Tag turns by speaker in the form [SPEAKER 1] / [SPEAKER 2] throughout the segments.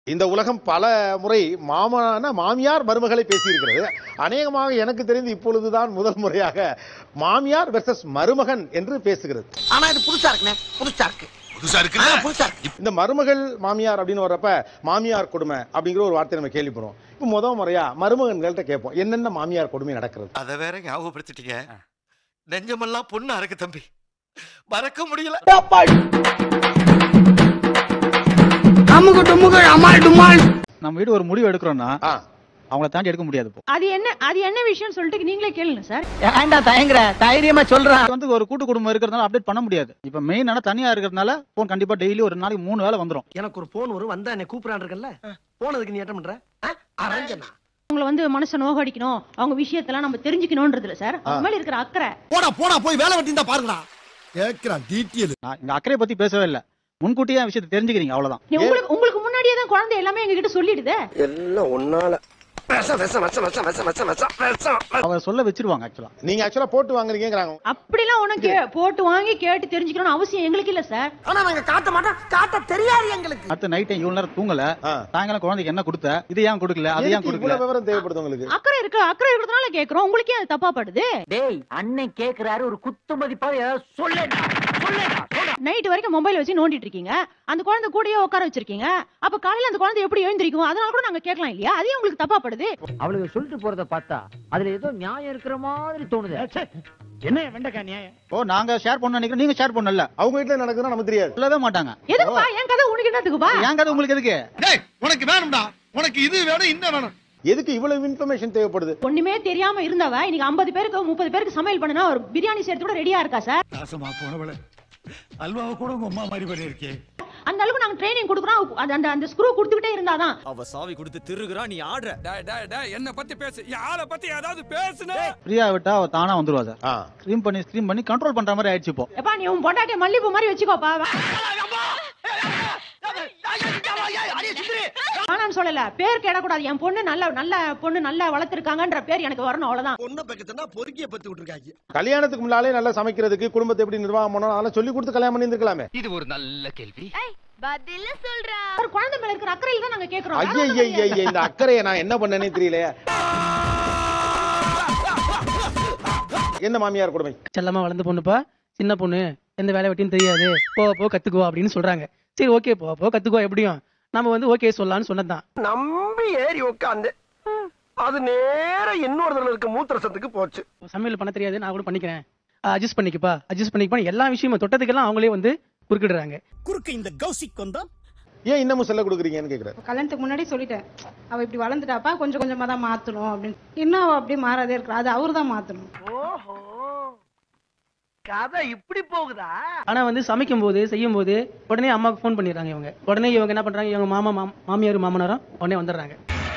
[SPEAKER 1] இந்த உலகம் பல முறை மாமனான மாமியார் மருமகளை பேசியிருக்கிறது அநேகமாக எனக்கு தெரிந்து இப்பொழுதுதான் முதல் முறையாக மாமியார் வெர்சஸ் மருமகன் என்று பேசுகிறது
[SPEAKER 2] ஆனா இது புதுசா இருக்குண்ணே புதுசா இருக்கு
[SPEAKER 3] புதுசா
[SPEAKER 2] ஆ,
[SPEAKER 3] இருக்குல்ல
[SPEAKER 2] புதுசா இருக்கு
[SPEAKER 1] இந்த மருமகள் மாமியார் அப்படின்னு வர்றப்ப மாமியார் கொடுமை அப்படிங்கிற ஒரு வார்த்தை நம்ம கேள்விப்படுறோம் இப்போ முத முறையா மருமகன்கள்ட்ட கேட்போம் என்னென்ன மாமியார் கொடுமை நடக்கிறது
[SPEAKER 3] அத வேற ஞாபகப்படுத்திட்டீங்க நெஞ்சமெல்லாம் பொண்ணு அறக்கு தம்பி மறக்க முடியல
[SPEAKER 2] அமுகு டுமுகு அமால் டுமால்
[SPEAKER 4] நம்ம வீடு ஒரு முடிவு எடுக்கிறோம்னா
[SPEAKER 1] ஆ
[SPEAKER 4] அவங்கள தாண்டி எடுக்க முடியாது இப்போ
[SPEAKER 5] அது என்ன அது என்ன விஷயம் சொல்லிட்டு நீங்களே கேளுங்க சார்
[SPEAKER 2] ஏன்டா தயங்குற தைரியமா சொல்றான்
[SPEAKER 4] இது வந்து ஒரு கூட்டு குடும்பம் இருக்கிறதுனால அப்டேட் பண்ண முடியாது இப்போ மெயின் ஆனா தனியா இருக்கிறதுனால போன் கண்டிப்பா டெய்லி ஒரு நாளைக்கு மூணு வேலை வந்துரும்
[SPEAKER 2] எனக்கு ஒரு போன் வரும் வந்தா என்ன கூப்பிடான் இருக்கல போனதுக்கு நீ என்ன பண்ற அரஞ்சனா
[SPEAKER 5] அவங்கள வந்து மனசை நோகடிக்கணும் அவங்க விஷயத்தெல்லாம் நம்ம தெரிஞ்சுக்கணும்ன்றதுல சார் அவங்க மேல இருக்கிற அக்கறை
[SPEAKER 6] போடா போடா போய் வேலை வெட்டி தான் பாருங்கடா கேக்குறான் டீட்டெயில்
[SPEAKER 4] நான் இந்த அக்கறையை பத்தி பேசவே இல்லை முன்கூட்டியே அந்த விஷயத்தை தெரிஞ்சுக்கிறீங்க அவ்வளவுதான்
[SPEAKER 5] நீ உங்களுக்கு உங்களுக்கு முன்னாடியே தான் குழந்தை எல்லாமே எங்க கிட்ட சொல்லிடுதே
[SPEAKER 2] எல்லாம் ஒன்னால விஷம் விஷம் விஷம் விஷம் விஷம் விஷம் விஷம் விஷம்
[SPEAKER 4] அவ சொல்ல வச்சிருவாங்க ஆக்சுவலா
[SPEAKER 1] நீங்க ஆக்சுவலா போட்டு வாங்குறீங்கிறாங்க
[SPEAKER 5] அப்படிலாம் ஒண்ணும் கே போட்டு வாங்கி கேட்டு தெரிஞ்சுக்கணும்னு அவசியம் எங்களுக்கு இல்ல சார்
[SPEAKER 2] ஆனா நாங்க காட்ட மாட்டோம் காட்ட தெரியாது எங்களுக்கு
[SPEAKER 4] அடுத்த நைட் இவ்வளவு நேரம் தூங்கல
[SPEAKER 1] ஆ.
[SPEAKER 4] சாயங்காலம் குழந்தைக்கு என்ன கொடுத்த இது ஏன் கொடுக்கல அது ஏன்
[SPEAKER 1] எதுக்கு
[SPEAKER 4] கொடுக்கல
[SPEAKER 1] இவ்வளவு விவரம் தேவைப்படுது உங்களுக்கு
[SPEAKER 5] அக்கறை இருக்கு அக்கறை இருக்கிறதுனால கேக்குறோம் உங்களுக்கே அது தப்பா படுது
[SPEAKER 7] டேய் அண்ணன் கேக்குறாரு ஒரு குத்து மதிப்பா ஏதாவது சொல்லேடா சொல்லேடா
[SPEAKER 5] நைட் வரைக்கும் மொபைல் வச்சு நோண்டிட்டு இருக்கீங்க அந்த குழந்தை கூடயே உட்கார வச்சிருக்கீங்க அப்ப காலையில அந்த குழந்தை எப்படி எழுந்திருக்கும் அதனால கூட நாங்க கேட்கலாம் இல்லையா அதே உங்களுக்கு தப்பா படுது
[SPEAKER 7] அவளுக்கு சொல்லிட்டு போறத பார்த்தா அதுல ஏதோ நியாயம் இருக்கிற மாதிரி தோணுது என்ன வெண்டக்கா நியாயம்
[SPEAKER 4] ஓ நாங்க ஷேர் பண்ண நினைக்கிறோம் நீங்க ஷேர் பண்ணல
[SPEAKER 1] அவங்க வீட்டுல நடக்குதுன்னா நமக்கு தெரியாது
[SPEAKER 4] சொல்லவே மாட்டாங்க
[SPEAKER 5] எதுக்குப்பா என் கதை உனக்கு என்னத்துக்குப்பா
[SPEAKER 4] ஏன் கதை உங்களுக்கு எதுக்கு
[SPEAKER 6] டேய் உனக்கு வேணும்டா உனக்கு இது வேணும் இந்த வேணும்
[SPEAKER 1] எதுக்கு இவ்வளவு இன்ஃபர்மேஷன் தேவைப்படுது
[SPEAKER 5] ஒண்ணுமே தெரியாம இருந்தவ இன்னைக்கு 50 பேருக்கு முப்பது பேருக்கு சமையல் பண்ணுனா ஒரு பிரியாணி சேர்த்து கூட ரெடியா இருக்கா சார்
[SPEAKER 6] நாசமா போனவள அல்வாவை கூட உங்க அம்மா மாதிரி பண்ணிருக்கே
[SPEAKER 5] அந்த அளவுக்கு நாங்க ட்ரைனிங் கொடுக்குறோம் அந்த- அந்த அந்த ஸ்க்ரூ கொடுத்துக்கிட்டே இருந்தாதான்
[SPEAKER 8] அவ சாவி கொடுத்து திருகுறா நீ ஆடுற
[SPEAKER 9] என்ன பத்தி பேசு யார பத்தி ஏதாவது பேசுன
[SPEAKER 4] ஃப்ரீயா விட்டா அவ தானா வந்துருவா சார்
[SPEAKER 1] ஆ
[SPEAKER 4] ஸ்க்ரீம் பண்ணி ஸ்க்ரீம் பண்ணி கண்ட்ரோல் பண்ற மாதிரி ஆயிடுச்சு இப்போ
[SPEAKER 5] எப்பா நீ உன் பொண்டாட்டிய மல்லிப்பூ மாதிரி வச்சுக்கோப்பா ஆனான்னு சொல்லல பேர் கேடக்கூடாது என் பொண்ணு நல்ல நல்ல பொண்ணு நல்லா வளர்த்திருக்காங்கன்ற பேர் எனக்கு வரணும் அவ்வளவுதான்
[SPEAKER 6] பொண்ணை பக்கத்துனா பொறுக்கிய பத்து விட்டுருக்காங்க
[SPEAKER 1] கல்யாணத்துக்கு முன்னாலே நல்லா சமைக்கிறதுக்கு குடும்பத்தை எப்படி நிர்வாகம் பண்ணணும் அதெல்லாம் சொல்லி கொடுத்து கல்யாணம் பண்ணி இருந்திருக்கலாமே
[SPEAKER 9] இது ஒரு நல்ல கேள்வி
[SPEAKER 10] பதில சொல்றா
[SPEAKER 5] ஒரு குழந்தை மேல இருக்கிற அக்கறையில தான் நாங்க கேக்குறோம் வேற
[SPEAKER 1] ஐயா
[SPEAKER 5] ஒண்ணும்
[SPEAKER 1] ஐயா
[SPEAKER 5] கிடையாது.
[SPEAKER 1] இந்த அக்கறையை நான் என்ன பண்ணேனே தெரியலையே என்ன மாமியார் கொடுமை
[SPEAKER 7] செல்லமா வளர்ந்த பொண்ணுப்பா சின்ன பொண்ணு எந்த வேலை வெட்டின்னு தெரியாது போ போ கத்துக்கோ அப்படின்னு சொல்றாங்க சரி ஓகே போ போ கத்துக்கோ எப்படியும் நம்ம வந்து ஓகே சொல்லலாம்னு சொன்னதுதான்
[SPEAKER 2] நம்பி ஏறி உட்காந்து அது நேர இன்னொருத்தர் இருக்க மூத்திரசத்துக்கு போச்சு
[SPEAKER 7] சமையல் பண்ண தெரியாது நான் கூட பண்ணிக்கிறேன் அட்ஜஸ்ட் பண்ணிக்கப்பா அட்ஜஸ்ட் பண்ணிக்கப்பா எல்லா விஷயமும் தொட்டதுக்கெல்லாம் அவங்களே வந்து குறுக்கிடுறாங்க
[SPEAKER 6] குறுக்கு இந்த கௌசிக் வந்தா
[SPEAKER 1] ஏன் இன்னமும் செல்ல கொடுக்குறீங்கன்னு கேக்குறாரு
[SPEAKER 10] கல்யாணத்துக்கு முன்னாடி சொல்லிட்டேன் அவ இப்படி வளர்ந்துட்டாப்பா கொஞ்சம் கொஞ்சமா தான் மாத்தணும் அப்படின்னு இன்னும் அவ அப்படியே மாறாதே இருக்கா அது அவரு தான் மாத்தணும்
[SPEAKER 2] ஓஹோ கதை இப்படி போகுதா
[SPEAKER 7] ஆனா வந்து சமைக்கும் போது செய்யும் போது உடனே அம்மாவுக்கு ஃபோன் பண்ணிடுறாங்க இவங்க உடனே இவங்க என்ன பண்றாங்க இவங்க மாமா மாம்- மாமியார் மாமனாரும் உடனே வந்துடுறாங்க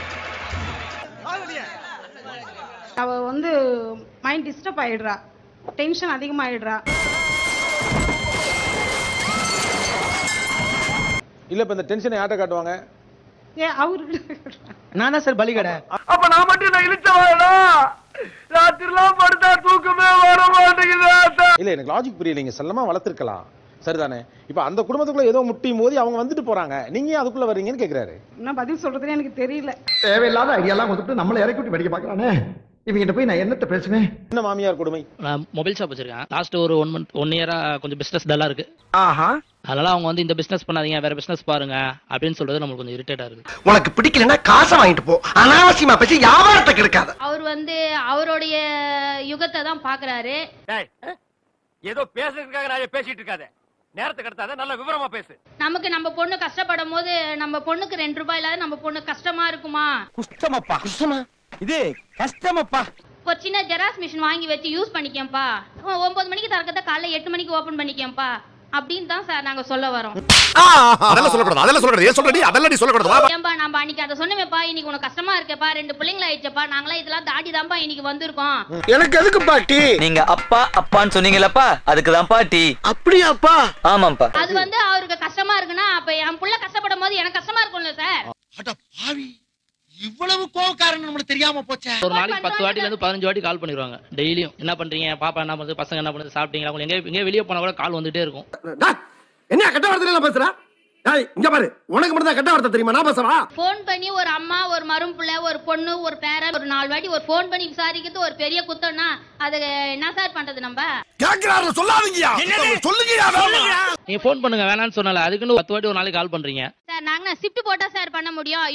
[SPEAKER 10] அவ வந்து மைண்ட் டிஸ்டர்ப் ஆயிடுறா டென்ஷன் அதிகமாயிடுறா
[SPEAKER 1] இல்ல இப்ப இந்த டென்ஷனை யார்ட்ட காட்டுவாங்க
[SPEAKER 10] ஏ அவரு
[SPEAKER 7] நான் தான் சார் பலிகடை
[SPEAKER 2] அப்ப நான் மட்டும் நான் இழுச்சவாடா ராத்திரிலாம் படுத்தா தூக்கமே வர மாட்டேங்குது
[SPEAKER 1] இல்ல எனக்கு லாஜிக் புரியலைங்க செல்லமா வளர்த்திருக்கலாம் சரிதானே இப்ப அந்த குடும்பத்துக்குள்ள ஏதோ முட்டி மோதி அவங்க வந்துட்டு போறாங்க நீங்க ஏன் அதுக்குள்ள வர்றீங்கன்னு கேக்குறாரு
[SPEAKER 10] என்ன பதில் சொல்றதுன்னு எனக்கு தெரியல
[SPEAKER 6] தேவையில்லாத ஐடியாலாம் கொடுத்துட்டு நம்மள இறக்கி விட்டு படிக்க பாக்குறானே இவங்கிட்ட போய் நான் என்னத்த பேசுவேன்
[SPEAKER 1] என்ன மாமியார் கொடுமை
[SPEAKER 7] நான் மொபைல் ஷாப் வச்சிருக்கேன் லாஸ்ட் ஒரு ஒன் மந்த் ஒன் இயரா கொஞ்சம் பிசினஸ் டல்லா இருக்கு
[SPEAKER 2] ஆஹா
[SPEAKER 7] அதனால அவங்க வந்து இந்த பிசினஸ் பண்ணாதீங்க வேற பிசினஸ் பாருங்க அப்படின்னு சொல்றது நம்மளுக்கு கொஞ்சம் இரிட்டேட்டா இருக்கு
[SPEAKER 2] உனக்கு பிடிக்கலன்னா காசை வாங்கிட்டு போ அனாவசியமா பேசி வியாபாரத்தை கெடுக்காத
[SPEAKER 10] அவர் வந்து அவருடைய யுகத்தை தான் பாக்குறாரு
[SPEAKER 9] ஏதோ பேசுறதுக்காக நிறைய பேசிட்டு இருக்காத நேரத்துக்கு கடத்தாத நல்ல விவரமா பேசு
[SPEAKER 10] நமக்கு நம்ம பொண்ணு கஷ்டப்படும் போது நம்ம பொண்ணுக்கு ரெண்டு ரூபாய் இல்லாத நம்ம பொண்ணு கஷ்டமா இருக்குமா
[SPEAKER 9] குஷ்டமப்பா குஷ்டமா இது கஷ்டமப்பா
[SPEAKER 10] ஒரு சின்ன ஜெராக்ஸ் மிஷின் வாங்கி வச்சு யூஸ் பண்ணிக்கேன்ப்பா ஒன்பது மணிக்கு திறக்கத காலைல எட்டு மணிக்கு ஓபன் பண்ணிக்கேன்ப்பா அப்படின்னு தான் சார் நாங்க சொல்ல வரோம்
[SPEAKER 3] அதெல்லாம் சொல்லக்கூடாது அதெல்லாம் சொல்லக்கூடாது ஏன் சொல்றடி அதெல்லாம் நீ சொல்லக்கூடாது
[SPEAKER 10] ஏன்பா நம்ம அன்னைக்கு அதை சொன்னமேப்பா இன்னைக்கு உனக்கு கஷ்டமா இருக்கேப்பா ரெண்டு பிள்ளைங்கள ஆயிடுச்சப்பா நாங்களாம் இதெல்லாம் தாடி தான்ப்பா இன்னைக்கு வந்திருக்கோம்
[SPEAKER 2] எனக்கு எதுக்கு பாட்டி
[SPEAKER 8] நீங்க அப்பா அப்பான்னு சொன்னீங்களப்பா அதுக்கு தான் பாட்டி
[SPEAKER 2] அப்படியாப்பா
[SPEAKER 8] ஆமாப்பா
[SPEAKER 10] அது வந்து அவருக்கு கஷ்டமா இருக்குன்னா அப்ப என் புள்ள கஷ்டப்படும் போது எனக்கு கஷ்டமா இருக்கும்ல சார்
[SPEAKER 6] அட பாவி இவ்வளவு கோவக்காரன் நம்மளுக்கு தெரியாம போச்சே
[SPEAKER 7] ஒரு நாளைக்கு பத்து வாட்டில இருந்து பதினஞ்சு வாட்டி கால் பண்ணிடுவாங்க டெய்லியும் என்ன பண்றீங்க பாப்பா என்ன பண்ணுது பசங்க என்ன பண்ணுது சாப்பிட்டீங்களா உங்களுக்கு எங்க எங்க வெளியே போனா கூட கால் வந்துட்டே இருக்கும்
[SPEAKER 2] என்ன கெட்ட வார்த்தையில பேசுற
[SPEAKER 6] இங்க பாரு உனக்கு மட்டும் தான் கட்ட வார்த்தை தெரியுமா நான் பேசவா
[SPEAKER 10] ஃபோன் பண்ணி ஒரு அம்மா ஒரு மரும் பிள்ளை ஒரு பொண்ணு ஒரு பேரன் ஒரு நாலு வாட்டி ஒரு ஃபோன் பண்ணி விசாரிக்கிறது ஒரு பெரிய குத்தம்னா அது என்ன சார் பண்றது நம்ம
[SPEAKER 6] கேக்குறாரு சொல்லாதீங்கயா சொல்லுங்கயா
[SPEAKER 11] நீங்க ஃபோன் பண்ணுங்க வேணாம்னு சொன்னல அதுக்குன்னு பத்து வாட்டி ஒரு நாளைக்கு கால் பண்றீங்க
[SPEAKER 10] சார் நாங்க ஷிஃப்ட் போட்டா சார் பண்ண முடியும்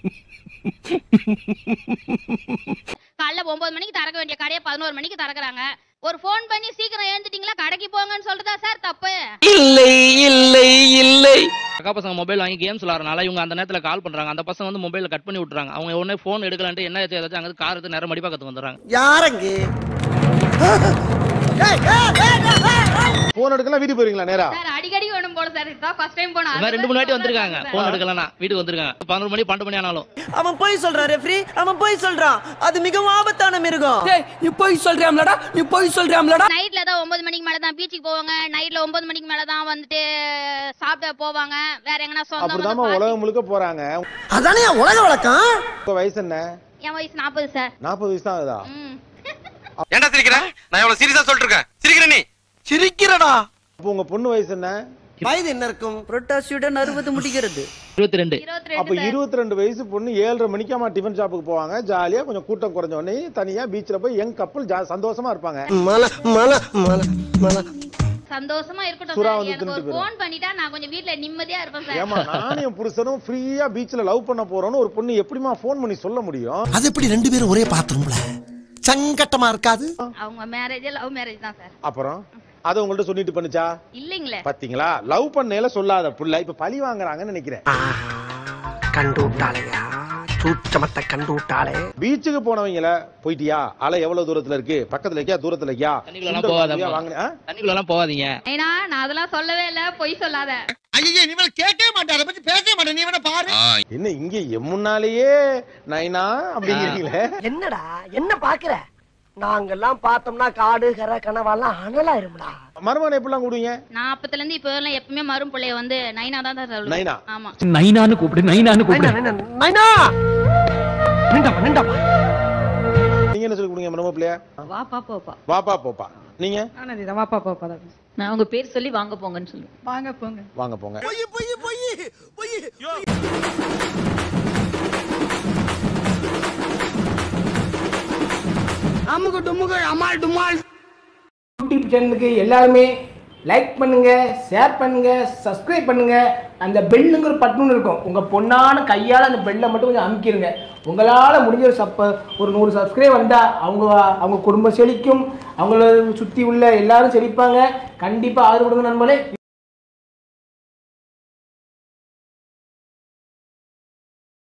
[SPEAKER 10] காலைல ஒன்பது மணிக்கு திறக்க வேண்டிய கடையை பதினோரு மணிக்கு திறக்கறாங்க ஒரு ஃபோன் பண்ணி சீக்கிரம் எழுந்துட்டீங்களா கடைக்கு போங்கன்னு சொல்றதா சார் தப்பு
[SPEAKER 8] இல்லை இல்லை இல்லை
[SPEAKER 11] அக்கா பசங்க மொபைல் வாங்கி கேம்ஸ் விளாட்றனால இவங்க அந்த நேரத்துல கால் பண்றாங்க அந்த பசங்க வந்து மொபைல கட் பண்ணி விட்டுறாங்க அவங்க உடனே ஃபோன் எடுக்கலான்ட்டு என்ன ஏதாச்சும் ஏதாச்சும் அங்க கார் எடுத்து நேரம் மடிப்பாக்கத்துக்கு வந்துடுறாங்க
[SPEAKER 6] யாரங்க
[SPEAKER 1] போன் எடுக்கலாம் வீட்டுக்கு போயிருங்களா நேரா
[SPEAKER 10] சார் அடிக்கடி வேணும் போல சார் இதுதான் ஃபர்ஸ்ட் டைம் போனோம்
[SPEAKER 11] இந்த மாதிரி ரெண்டு மூணு வாட்டி வந்திருக்காங்க ஃபோன் எடுக்கலனா வீட்டுக்கு வந்திருக்காங்க பதினொரு மணி பன்னெண்டு மணி ஆனாலும்
[SPEAKER 8] அவன் போய் சொல்றான் ரெஃப்ரி அவன் போய் சொல்றான் அது மிகவும் ஆபத்தான மிருகம்
[SPEAKER 7] நீ போய் சொல்றியாம்லடா நீ போய் சொல்றியாம்லடா
[SPEAKER 10] நைட்ல தான் ஒன்பது மணிக்கு மேல தான் பீச்சுக்கு போவாங்க நைட்ல ஒன்பது மணிக்கு மேல தான் வந்துட்டு சாப்பிட போவாங்க வேற எங்கனா சொந்தம்
[SPEAKER 1] அப்படிதாம்மா
[SPEAKER 10] வந்து
[SPEAKER 1] உலகம் முழுக்க போறாங்க
[SPEAKER 6] அதானே உலக வழக்கம்
[SPEAKER 1] உங்க வயசு என்ன
[SPEAKER 10] என் வயசு நாற்பது சார்
[SPEAKER 1] நாற்பது வயசு தான் ஆகுதா
[SPEAKER 10] ம்
[SPEAKER 3] ஏன்டா சிரிக்கிற நான் எவ்வளவு சீரியஸா சொல்லிட்டு இருக்கேன் சிரிக்கிற நீ
[SPEAKER 6] சிரிக்கிறடா
[SPEAKER 1] அப்போ உங்க பொண்ணு வயசு என்ன
[SPEAKER 8] வயது என்ன இருக்கும் புரட்டாசியுடன் அறுபது முடிகிறது
[SPEAKER 11] இருபத்தி ரெண்டு
[SPEAKER 10] இருபத்தி
[SPEAKER 1] அப்ப
[SPEAKER 10] ரெண்டு சார்
[SPEAKER 1] இருபத்தி ரெண்டு வயசு பொண்ணு ஏழரை மணிக்காமா டிஃபன் ஷாப்புக்கு போவாங்க ஜாலியா கொஞ்சம் கூட்டம் குறைஞ்ச உடனே தனியா பீச்ல போய் யங் கப்பல் சந்தோஷமா இருப்பாங்க
[SPEAKER 6] மல மல மல மல
[SPEAKER 10] சந்தோஷமா இருக்கட்டும்
[SPEAKER 1] சுறா
[SPEAKER 10] சார்
[SPEAKER 1] வந்து
[SPEAKER 10] எனக்கு ஒரு
[SPEAKER 1] தின்னுட்டு
[SPEAKER 10] ஃபோன் பண்ணிட்டா நான் கொஞ்சம் வீட்ல நிம்மதியா இருப்பேன் சார்
[SPEAKER 1] ஏமா நானும் என் புருஷனும் ஃப்ரீயா பீச்ல லவ் பண்ண போறோம்னு ஒரு பொண்ணு எப்படிமா ஃபோன் பண்ணி சொல்ல முடியும்
[SPEAKER 6] அது எப்படி ரெண்டு பேரும் ஒரே பாத்ரூம்ல சங்கட்டமா இருக்காது
[SPEAKER 10] அவங்க மேரேஜ் லவ் மேரேஜ் தான் சார்
[SPEAKER 1] அப்புறம் அதை உங்கள்ட்ட சொல்லிட்டு பண்ணுச்சா
[SPEAKER 10] இல்லைங்களே
[SPEAKER 1] பாத்தீங்களா லவ் பண்ணையில சொல்லாத புள்ள இப்ப பழி வாங்குறாங்கன்னு நினைக்கிறேன்
[SPEAKER 6] கண்டு விட்டாளையா சூச்சமத்தை கண்டு விட்டாளே
[SPEAKER 1] பீச்சுக்கு போனவங்கள போயிட்டியா அலை எவ்வளவு தூரத்துல இருக்கு பக்கத்துல இருக்கியா தூரத்துல இருக்கியா
[SPEAKER 11] தண்ணிக்குள்ள எல்லாம்
[SPEAKER 1] சுண்டல்
[SPEAKER 11] போகாத
[SPEAKER 1] வாங்குறியா, வாங்குனியா?
[SPEAKER 11] தண்ணிக்குள்ள எல்லாம் போகாதீங்க
[SPEAKER 10] ஏன்னா நான் அதெல்லாம் சொல்லவே இல்ல பொய் சொல்லாத
[SPEAKER 6] ஐயே நீ மேல கேட்கவே மாட்டே அதை பத்தி பேசவே மாட்டேன் நீ வேணா பாரு
[SPEAKER 1] என்ன இங்க என் முன்னாலேயே நைனா அப்படிங்கிறீங்களே
[SPEAKER 12] என்னடா என்ன பாக்குற நாங்கெல்லாம் பார்த்தோம்னா காடு கரை கனவாலாம் அனலாயிரும்டா
[SPEAKER 1] மருமகனை எப்படிலாம் கூடுவீங்க
[SPEAKER 10] நான் அப்பத்துல இருந்து இப்ப எல்லாம் எப்பவுமே மரும் பிள்ளைய வந்து நைனா தான் தான் சொல்லுவேன்
[SPEAKER 1] நைனா?
[SPEAKER 10] ஆமா
[SPEAKER 7] நைனான்னு கூப்பிடு நைனான்னு கூப்பிடு
[SPEAKER 12] நைனா நிண்டாப்பா நிண்டாப்பா
[SPEAKER 1] நீங்க என்ன சொல்லி கொடுங்க மருமக பிள்ளைய
[SPEAKER 5] வாப்பா போப்பா
[SPEAKER 1] வாப்பா போப்பா நீங்க
[SPEAKER 5] வாப்பா போப்பா நான் உங்க பேர் சொல்லி வாங்க போங்கன்னு சொல்லுவேன் வாங்க போங்க
[SPEAKER 1] வாங்க போங்க
[SPEAKER 12] அமுகு டுமுகு அமால் டுமால் யூடியூப் சேனலுக்கு எல்லாருமே லைக் பண்ணுங்க ஷேர் பண்ணுங்க சப்ஸ்கிரைப் பண்ணுங்க அந்த பெல்லுங்கிற பட்டன் இருக்கும் உங்க பொண்ணான கையால அந்த பெல்லை மட்டும் கொஞ்சம் அமுக்கிடுங்க உங்களால முடிஞ்ச ஒரு சப்ப ஒரு நூறு சப்ஸ்கிரைப் வந்தா அவங்க அவங்க குடும்பம் செழிக்கும் அவங்கள சுத்தி உள்ள எல்லாரும் செழிப்பாங்க கண்டிப்பா ஆதரவு கொடுங்க நண்பர்களே